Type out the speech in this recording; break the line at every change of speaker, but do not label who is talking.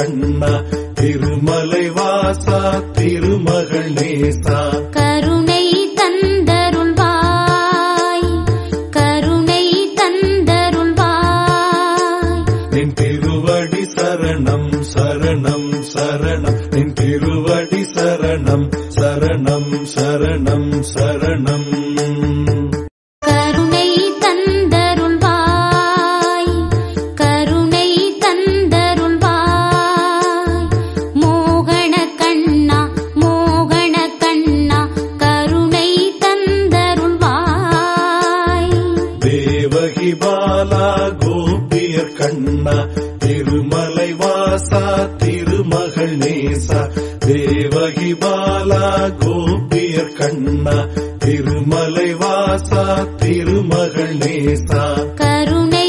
கண்ணா திருமலை வாசா திருமகள் நேசா
கருணை தந்தருள்வாய் கருணை தந்தருள்வாய்
நின் திருவடி சரணம் சரணம் சரணம் நின் திருவடி சரணம் சரணம் சரணம் சரணம்
கருணை தந்தருள்வாய் கருணை தந்தருள்வாய் மோகன கண்ணா மோகன கண்ணா கருணை தந்தருள்வாய்
தேவகி பாலா கோபியர் கண்ணா திருமலை வாசா திருமகள் நேசா தேவகி பாலா கோபியர் கண்ணா திருமலை வாசா திருமகள் நேசா
கருணை